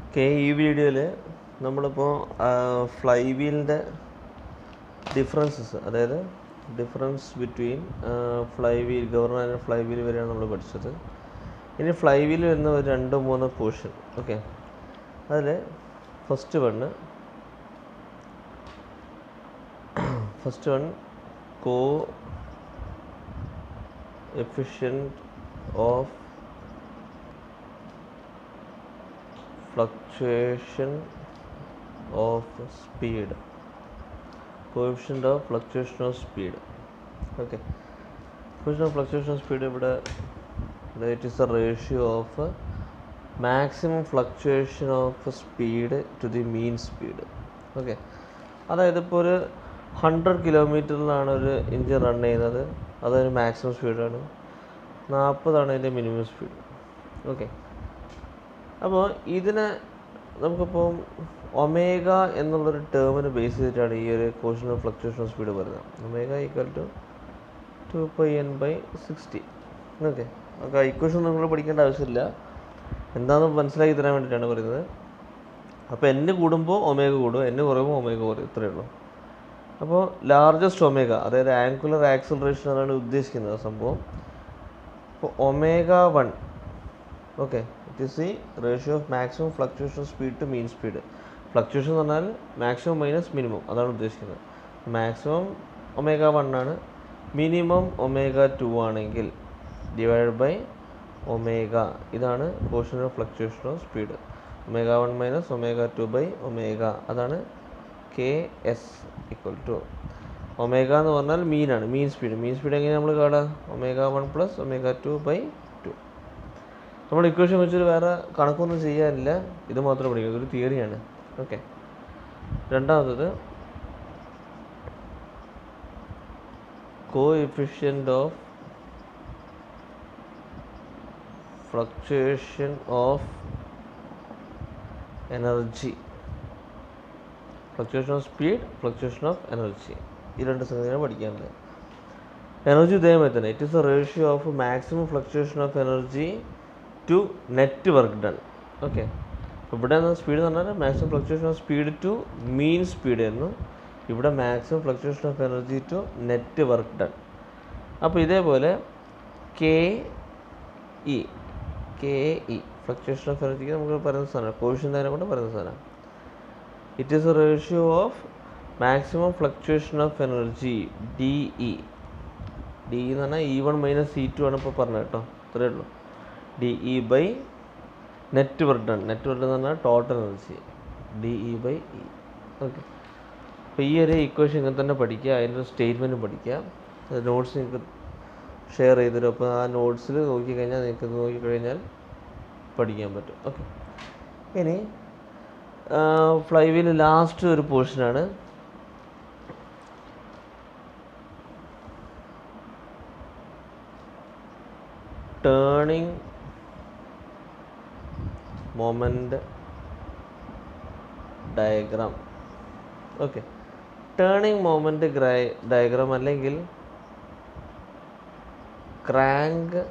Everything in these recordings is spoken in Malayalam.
ഓക്കെ ഈ വീഡിയോയിൽ നമ്മളിപ്പോൾ ഫ്ലൈ വീലിൻ്റെ ഡിഫറൻസസ് അതായത് difference between fly wheel governor and fly wheel വരെയാണ് നമ്മൾ പഠിച്ചത് ഇനി ഫ്ലൈ വീൽ വരുന്ന ഒരു രണ്ട് മൂന്ന് പോർഷൻ ഓക്കെ അതിൽ first one first one co efficient of fluctuation of speed coefficient of fluctuation of speed okay coefficient of fluctuation of speed ഇവിടെ it is the ratio of maximum fluctuation of speed to the mean speed okay അതായത് ഇപ്പോൾ ഒരു ഹൺഡ്രഡ് കിലോമീറ്ററിലാണ് ഒരു എഞ്ചിൻ റൺ ചെയ്യുന്നത് അതൊരു മാക്സിമം സ്പീഡാണ് നാൽപ്പതാണ് അതിൻ്റെ മിനിമം സ്പീഡ് ഓക്കെ അപ്പോൾ ഇതിനെ നമുക്കിപ്പം ഒമേഗ എന്നുള്ളൊരു ടേമിന് ബേസ് ചെയ്തിട്ടാണ് ഈ ഒരു coefficient of fluctuation of speed പറയുന്നത് omega equal to two pi N by sixty okay okay equation നിങ്ങൾ പഠിക്കേണ്ട ആവശ്യമില്ല എന്താണെന്ന് മനസ്സിലാക്കി തരാൻ വേണ്ടിയിട്ടാണ് പറയുന്നത് അപ്പോൾ എന്നെ കൂടുമ്പോൾ ഒമേഗ കൂടും എന്നെ കുറയുമ്പോൾ ഒമേഗ കുറയും ഇത്രയേ ഉള്ളൂ അപ്പോൾ ലാർജസ്റ്റ് ഒമേഗ അതായത് ആംഗുലർ ആക്സലറേഷൻ എന്നാണ് ഉദ്ദേശിക്കുന്നത് ആ സംഭവം അപ്പോൾ omega one okay it is the ratio of maximum fluctuation speed to mean speed fluctuation എന്ന് പറഞ്ഞാൽ മാക്സിമം മൈനസ് മിനിമം അതാണ് ഉദ്ദേശിക്കുന്നത് മാക്സിമം ഒമേഗ വൺ ആണ് മിനിമം ഒമേഗ ടു ആണെങ്കിൽ ഡിവൈഡ് ബൈ ഒമേഗ ഇതാണ് portion of fluctuation of speed omega one minus omega two by omega അതാണ് K S equal to omega എന്ന് പറഞ്ഞാൽ മീനാണ് മീൻ സ്പീഡ് മീൻ സ്പീഡ് എങ്ങനെ നമ്മൾ കാണുക omega one plus omega two by two നമ്മൾ ഇക്വേഷൻ വെച്ചിട്ട് വേറെ കണക്കൊന്നും ചെയ്യാനില്ല ഇത് മാത്രം പഠിക്കുക ഇതൊരു തിയറിയാണ് ഓക്കെ രണ്ടാമത്തത് coefficient of fluctuation of energy fluctuation of speed fluctuation of energy ഈ രണ്ട് സംഗതിയാണ് പഠിക്കാനുള്ളത് എനർജി ഇതേമാതിരി തന്നെ it is a ratio of maximum fluctuation of energy to net work done okay അപ്പോൾ ഇവിടെ സ്പീഡ് എന്ന് പറഞ്ഞാൽ maximum fluctuation of speed to mean speed ആയിരുന്നു ഇവിടെ maximum fluctuation of energy to net work done അപ്പോൾ ഇതേപോലെ K E K E fluctuation of എനർജിക്ക് നമുക്ക് പറയുന്ന സാധനം കോഴ്ഷൻ തന്നെ കൊണ്ട് പറയുന്ന സാധനം it is a ratio of maximum fluctuation of energy D E D എന്ന് പറഞ്ഞാൽ E one minus E two ആണ് ഇപ്പോൾ പറഞ്ഞത് കേട്ടോ ഇത്രയേ ഉള്ളൂ D E by net work done net work എന്ന് പറഞ്ഞാൽ total energy D E by E okay അപ്പോൾ ഈ ഒരു ഇക്വേഷൻ ഇങ്ങനെ തന്നെ പഠിക്കുക അതിൻ്റെ സ്റ്റേറ്റ്മെൻറ്റ് പഠിക്കുക നോട്ട്സ് നിങ്ങൾക്ക് ഷെയർ ചെയ്തിരും അപ്പോൾ ആ നോട്ട്സിൽ നോക്കിക്കഴിഞ്ഞാൽ നിങ്ങൾക്ക് നോക്കിക്കഴിഞ്ഞാൽ പഠിക്കാൻ പറ്റും ഓക്കെ ഇനി ഫ്ലൈ വീൽ ലാസ്റ്റ് ഒരു പോർഷനാണ് turning moment diagram okay turning moment ഗ്രൈ ഡയഗ്രാം അല്ലെങ്കിൽ ക്രാങ്ക്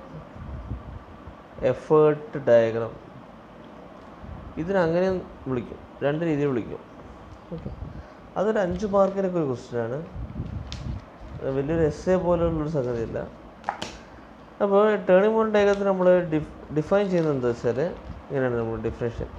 എഫേർട്ട് ഡയഗ്രാം ഇതിനങ്ങനെ വിളിക്കും രണ്ട് രീതിയിൽ വിളിക്കും ഓക്കെ അതൊരു അഞ്ച് മാർക്കിനൊക്കെ ഒരു ക്വസ്റ്റ്യനാണ് വലിയൊരു എസ് എ പോലുള്ളൊരു സംഗതിയല്ല അപ്പോൾ ടേണിംഗ് പോയിന്റ് ഡയഗ്രത്തിൽ നമ്മൾ ഡിഫ് ഡിഫൈൻ ചെയ്യുന്നത് എന്താ വെച്ചാൽ ഇങ്ങനെയാണ് നമ്മൾ ഡിഫറൻഷ്യൻ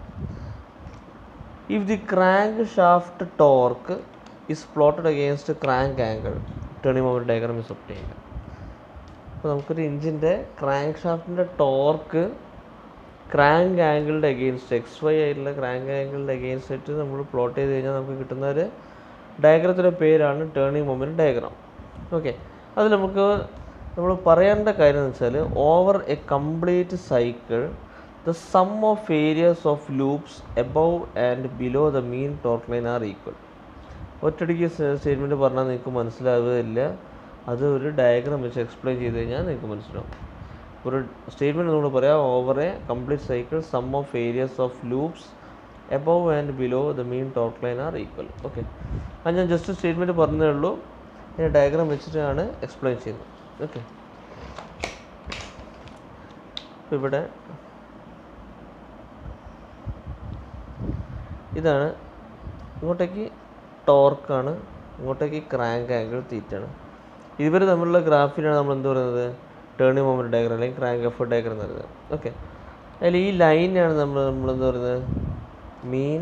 if the crank shaft torque is plotted against crank angle turning moment diagram is obtained അപ്പോൾ നമുക്കൊരു ഇഞ്ചിൻ്റെ ക്രാങ്ക് ഷാഫ്റ്റിൻ്റെ ടോർക്ക് ക്രാങ്ക് ആംഗിളിൻ്റെ അഗെയിൻസ്റ്റ് എക്സ് വൈ ആയിട്ടുള്ള ക്രാങ്ക് ആംഗിളിൻ്റെ അഗെയിൻസ്റ്റ് ആയിട്ട് നമ്മൾ പ്ലോട്ട് ചെയ്ത് കഴിഞ്ഞാൽ നമുക്ക് കിട്ടുന്ന ഒരു ഡയഗ്രത്തിൻ്റെ പേരാണ് ടേണിംഗ് മൊമെൻറ്റ് ഡയഗ്രാം ഓക്കെ അത് നമുക്ക് നമ്മൾ പറയേണ്ട കാര്യം എന്ന് വെച്ചാൽ over a complete cycle the sum of areas of loops above and below the mean torque line are equal ഒറ്റയടിക്ക് സ്റ്റേറ്റ്മെൻറ്റ് പറഞ്ഞാൽ നിങ്ങൾക്ക് മനസ്സിലാവുകയില്ല അത് ഒരു ഡയഗ്രാം വെച്ച് എക്സ്പ്ലെയിൻ ചെയ്ത് കഴിഞ്ഞാൽ നിങ്ങൾക്ക് മനസ്സിലാവും ഒരു സ്റ്റേറ്റ്മെൻറ്റ് നമ്മൾ പറയാം over a complete cycle sum of areas of loops above and below the mean torque line are equal okay അത് ഞാൻ ജസ്റ്റ് സ്റ്റേറ്റ്മെൻറ്റ് പറഞ്ഞതേ ഉള്ളൂ ഞാൻ ഡയഗ്രാം വെച്ചിട്ടാണ് എക്സ്പ്ലെയിൻ ചെയ്യുന്നത് ഓക്കെ അപ്പോൾ ഇവിടെ ഇതാണ് ഇങ്ങോട്ടേക്ക് ടോർക്കാണ് ഇങ്ങോട്ടേക്ക് ക്രാങ്ക് ആംഗിൾ തീറ്റാണ് ഇവർ തമ്മിലുള്ള ഗ്രാഫിനാണ് നമ്മൾ എന്ത് പറയുന്നത് ടേണിംഗ് മൊമെൻറ്റ് ഡയഗ്രം അല്ലെങ്കിൽ ക്രാങ്ക് എഫർട്ട് ഡയഗ്രം എന്ന് പറയുന്നത് ഓക്കെ അതിൽ ഈ ലൈനാണ് നമ്മൾ നമ്മൾ എന്ത് പറയുന്നത് mean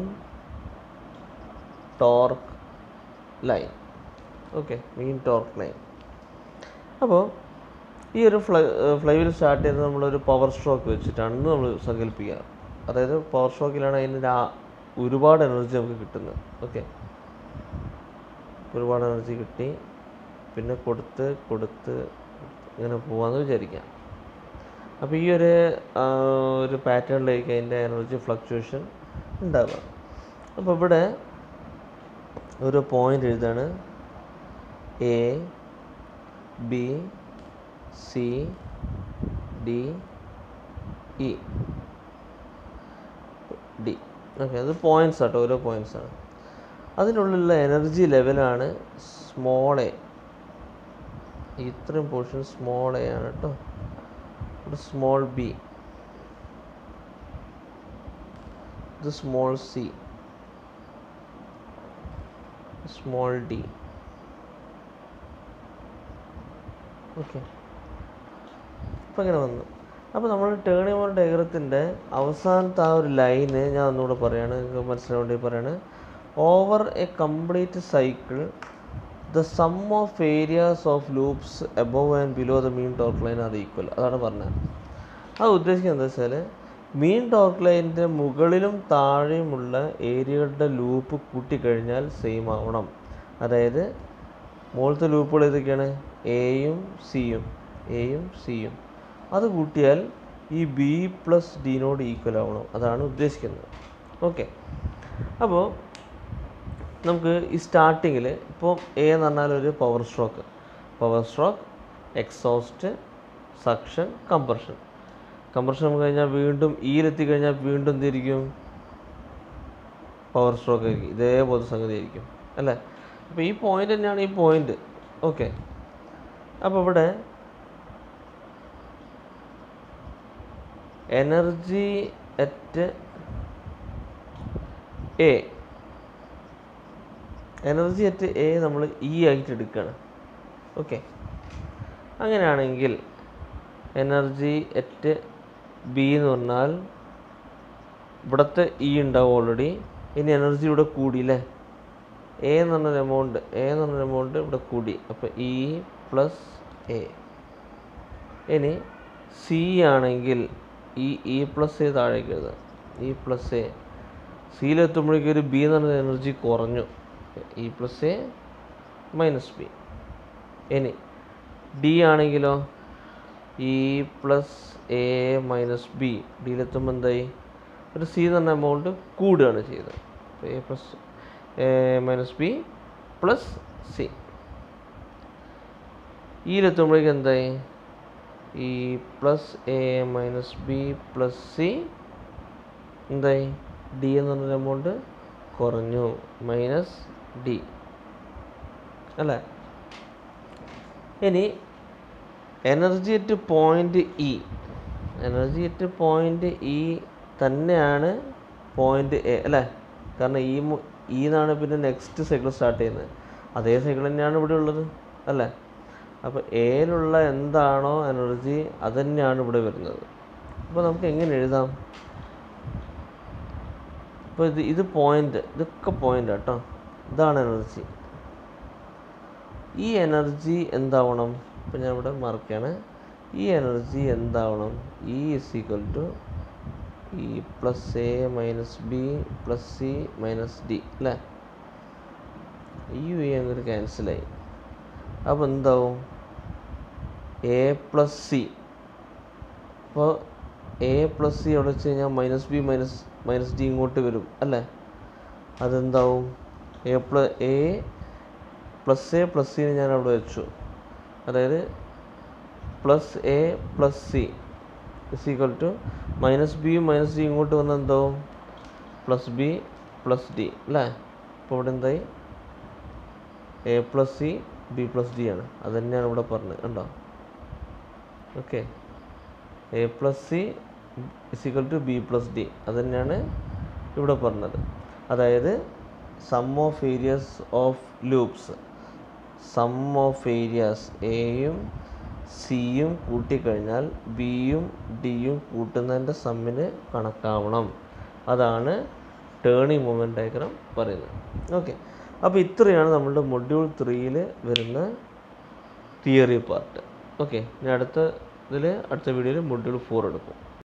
torque line okay mean torque line അപ്പോൾ ഈ ഒരു ഫ്ലൈ ഫ്ലൈവിൽ സ്റ്റാർട്ട് ചെയ്യുന്നത് നമ്മളൊരു പവർ സ്ട്രോക്ക് വെച്ചിട്ടാണ് നമ്മൾ സങ്കല്പിക്കുക അതായത് പവർ സ്ട്രോക്കിലാണ് അതിൻ്റെ ആ ഒരുപാട് എനർജി നമുക്ക് കിട്ടുന്നത് ഓക്കെ ഒരുപാട് എനർജി കിട്ടി പിന്നെ കൊടുത്ത് കൊടുത്ത് ഇങ്ങനെ പോവാന്ന് വിചാരിക്കാം അപ്പോൾ ഈ ഒരു ആ, ഒരു പാറ്റേണിലേക്ക് അതിൻ്റെ എനർജി ഫ്ലക്ച്വേഷൻ ഉണ്ടാവുക അപ്പോൾ ഇവിടെ ഒരു പോയിന്റ് എഴുതാണ് A B C D E D okay അത് പോയിൻറ്റ്സ് ആട്ടോ ഓരോ പോയിൻറ്റ്സ് ആണ് അതിനുള്ളിലുള്ള എനർജി ലെവലാണ് സ്മോൾ എ ഇത്രയും പോർഷൻ സ്മോൾ എ ആണ് കേട്ടോ ഇവിടെ സ്മോൾ ബി ഇത് small C small D okay ഇപ്പം ഇങ്ങനെ വന്നു അപ്പോൾ നമ്മൾ ടേണിംഗ് മോർ ഡയഗ്രത്തിൻ്റെ അവസാനത്തെ ആ ഒരു ലൈന് ഞാൻ ഒന്നുകൂടെ പറയാണ് നിങ്ങൾക്ക് മനസ്സിലാൻ വേണ്ടി പറയാണ് over a complete cycle the sum of areas of loops above and below the mean torque line are equal അതാണ് പറഞ്ഞത് അത് ഉദ്ദേശിക്കുന്നത് എന്താ വെച്ചാൽ മീൻ ടോർക്ക് ലൈനിൻ്റെ മുകളിലും താഴെയുമുള്ള ഏരിയകളുടെ ലൂപ്പ് കൂട്ടിക്കഴിഞ്ഞാൽ സെയിം ആവണം അതായത് മുകളിലത്തെ ലൂപ്പുകൾ ഏതൊക്കെയാണ് എയും സിയും എയും സിയും അത് കൂട്ടിയാൽ ഈ ബി പ്ലസ് ഡിനോട് ഈക്വൽ ആവണം അതാണ് ഉദ്ദേശിക്കുന്നത് ഓക്കെ അപ്പോൾ നമുക്ക് ഈ സ്റ്റാർട്ടിങ്ങിൽ ഇപ്പോൾ എ എന്ന് പറഞ്ഞാൽ ഒരു power stroke power stroke exhaust suction compression compression നമുക്ക് കഴിഞ്ഞാൽ വീണ്ടും ഈയിലെത്തി കഴിഞ്ഞാൽ വീണ്ടും എന്തിരിക്കും പവർ സ്ട്രോക്ക് ആയിരിക്കും ഇതേപോലത്തെ സംഗതി ആയിരിക്കും അല്ലേ അപ്പോൾ ഈ പോയിന്റ് തന്നെയാണ് ഈ പോയിന്റ് ഓക്കെ അപ്പോൾ ഇവിടെ energy at A energy at A നമ്മൾ ഇ ആയിട്ട് എടുക്കുകയാണ് ഓക്കെ അങ്ങനെയാണെങ്കിൽ എനർജി അറ്റ് ബി എന്ന് പറഞ്ഞാൽ ഇവിടുത്തെ ഇ ഉണ്ടാവും ഓൾറെഡി ഇനി എനർജി ഇവിടെ കൂടി അല്ലേ എ എന്ന് പറഞ്ഞൊരു എമൗണ്ട് എ എന്ന് പറഞ്ഞൊരു എമൗണ്ട് ഇവിടെ കൂടി അപ്പോൾ ഇ പ്ലസ് എ ഇനി സി ആണെങ്കിൽ ഈ ഇ പ്ലസ് എ താഴേക്ക് എഴുതാം ഇ പ്ലസ് എ സിയിലെത്തുമ്പോഴേക്കും ഒരു ബി എന്ന് പറഞ്ഞ എനർജി കുറഞ്ഞു E plus A minus B ഇനി ഡി ആണെങ്കിലോ E plus A minus B ഡിയിലെത്തുമ്പോൾ എന്തായി ഒരു സി എന്ന് പറഞ്ഞ എമൗണ്ട് കൂടുകയാണ് ചെയ്തത് അപ്പോൾ A plus A minus B plus C ഇയിലെത്തുമ്പോഴേക്കും എന്തായി E plus A minus B plus C എന്തായി ഡി എന്ന് പറഞ്ഞൊരു എമൗണ്ട് കുറഞ്ഞു മൈനസ് ഡി അല്ലേ ഇനി energy at point E energy at point E തന്നെയാണ് പോയിന്റ് എ അല്ലേ കാരണം ഈ ഇ എന്നാണ് പിന്നെ നെക്സ്റ്റ് സൈക്കിൾ സ്റ്റാർട്ട് ചെയ്യുന്നത് അതേ സൈക്കിൾ തന്നെയാണ് ഇവിടെ ഉള്ളത് അല്ലേ അപ്പോൾ എയിലുള്ള എന്താണോ എനർജി അത് തന്നെയാണ് ഇവിടെ വരുന്നത് അപ്പോൾ നമുക്ക് എങ്ങനെ എഴുതാം അപ്പോൾ ഇത് ഇത് പോയിന്റ് ഇതൊക്കെ പോയിന്റ് കേട്ടോ ഇതാണ് എനർജി ഈ എനർജി എന്താവണം ഇപ്പം ഞാൻ ഇവിടെ മാർക്ക് ചെയ്യണേ ഈ എനർജി എന്താവണം E is equal to E plus A minus B plus C minus D അല്ലേ ഈ യു അങ്ങോട്ട് ക്യാൻസലായി അപ്പോൾ എന്താവും എ പ്ലസ് സി അപ്പോൾ എ പ്ലസ് സി അവിടെ വെച്ച് കഴിഞ്ഞാൽ minus B minus minus D ഇങ്ങോട്ട് വരും അല്ലേ അതെന്താവും A plus A plus A plus സിനെ ഞാൻ അവിടെ വെച്ചു അതായത് plus A plus C is equal to minus B minus D ഇങ്ങോട്ട് വന്നാൽ എന്താവും പ്ലസ് ബി പ്ലസ് ഡി അല്ലേ അപ്പോൾ ഇവിടെ എന്തായി A plus C B plus D ആണ് അത് തന്നെയാണ് ഇവിടെ പറഞ്ഞത് കണ്ടോ okay A plus C is equal to B plus D അത് തന്നെയാണ് ഇവിടെ പറഞ്ഞത് അതായത് sum of areas of loops sum of areas എയും സിയും കൂട്ടിക്കഴിഞ്ഞാൽ ബിയും ഡിയും കൂട്ടുന്നതിൻ്റെ സമ്മിന് കണക്കാവണം അതാണ് ടേണിംഗ് മൂവ്മെൻറ്റ് ഡയഗ്രാം പറയുന്നത് ഓക്കെ അപ്പോൾ ഇത്രയാണ് നമ്മളുടെ മൊഡ്യൂൾ ത്രീയിൽ വരുന്ന തിയറി പാർട്ട് ഓക്കെ ഇനി അടുത്ത ഇതിൽ അടുത്ത വീഡിയോയിൽ മൊഡ്യൂൾ ഫോർ എടുക്കും